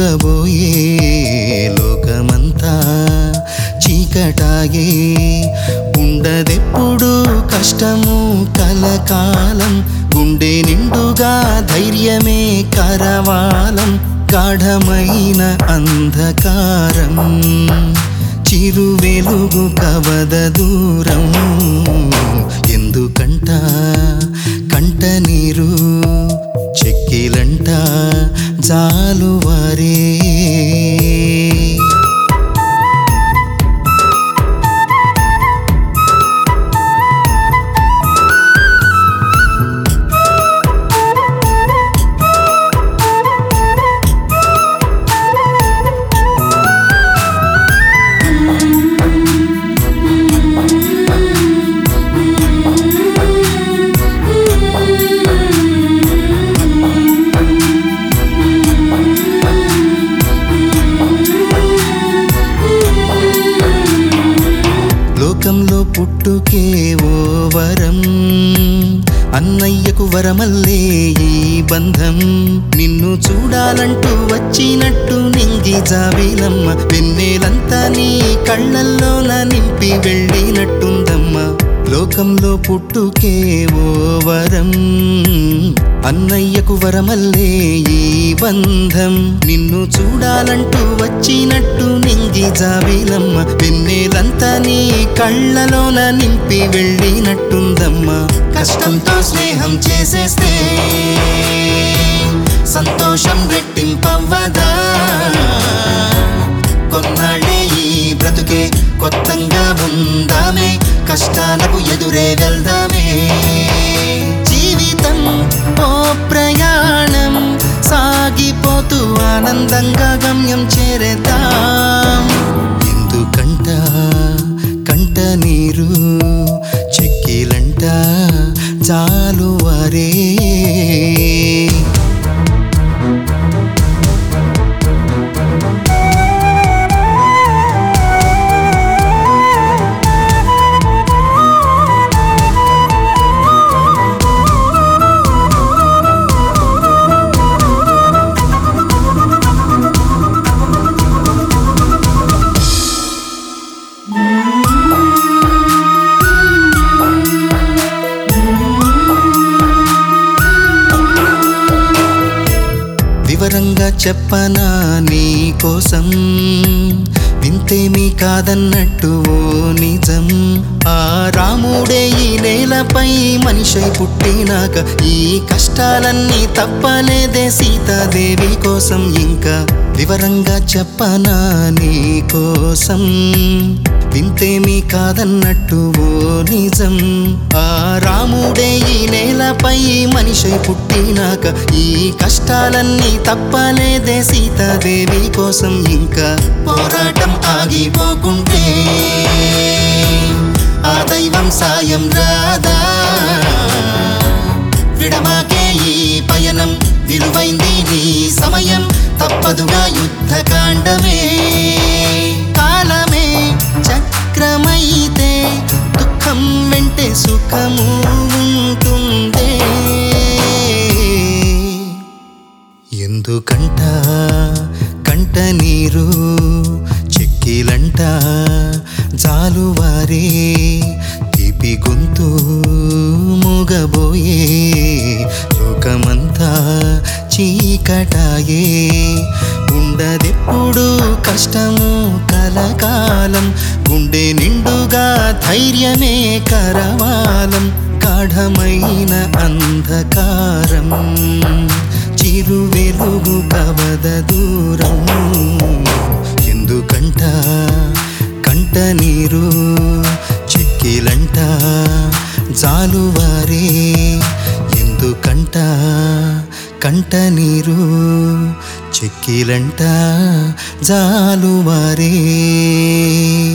మూగబోయే లోకమంతా చీకటాయే ఉండదెప్పుడు కష్టము కలకాలం గుండె నిండుగా ధైర్యమే కరవాలం గాఢమైన అంధకారం చిరు వెలుగు కవద దూరం ఎందుకంట కంట నీరు చెక్కిలంట జాలువారే లోకంలో పుట్టుకే ఓ వరం అన్నయ్యకు వరమల్లే ఈ బంధం నిన్ను చూడాలంటూ వచ్చినట్టు నింగి జాబిలమ్మ వెన్నెలంతా నీ కళ్ళల్లోన నింపి వెళ్ళినట్టుందమ్మా లోకంలో పుట్టుకే ఓ వరం అన్నయ్యకు వరమల్లే ఈ బంధం నిన్ను చూడాలంటూ వచ్చినట్టు నింగి జాబిలమ్మ వెన్నెలంతా నీ కళ్ళలోన నింపి వెళ్ళినట్టుందమ్మా కష్టంతో స్నేహం చేసేస్తే సంతోషం రెట్టింపవ్వదా కొన్నాళ్ళే ఈ బ్రతుకే కొత్తంగా ఉందామే కష్టాలకు ఎదురే వెళ్దామే జీవితం ఓ ప్రయాణం సాగిపోతూ ఆనందంగా గమ్యం చేరేద్దాం ఎందుకంట కంట నీరు చెక్కిలంట జాలువరే వివరంగా చెప్పనా నీ కోసం వింతేమీ కాదన్నట్టు ఓ నిజం ఆ రాముడే ఈ నేలపై మనిషై పుట్టినాక ఈ కష్టాలన్నీ తప్పలేదే సీతాదేవి కోసం ఇంకా వివరంగా చెప్పనా నీ కోసం వింతేమీ కాదన్నట్టు ఓ నిజం ఆ రాముడే ఈ నేలపై మనిషై పుట్టినాక ఈ కష్టాలన్నీ తప్పలేదే సీతాదేవి కోసం ఇంకా పోరాటం ఆగిపోకుంటే ఆ దైవం సాయం రాదా విడమాకే ఈ పయనం విలువైంది నీ సమయం తప్పదుగా యుద్ధకాండమే కాలమే చక్రమైతే దుఃఖం వెంటే సుఖము ఉంటుందే ఎందుకంట కంట నీరు చెక్కిలంట జాలువారే తీపి గొంతు మూగబోయే లోకమంతా చీకటాయే ఉండదెప్పుడు కష్టము కలకాలం గుండె నిండుగా ధైర్యమే కరవాలం గాఢమైన అంధకారం చిరు వెలుగు కవద దూరం ఎందుకంట కంట నీరు చెక్కిలంట జాలువారే ఎందుకంట కంట నీరు చెక్కిలంట జాలువారే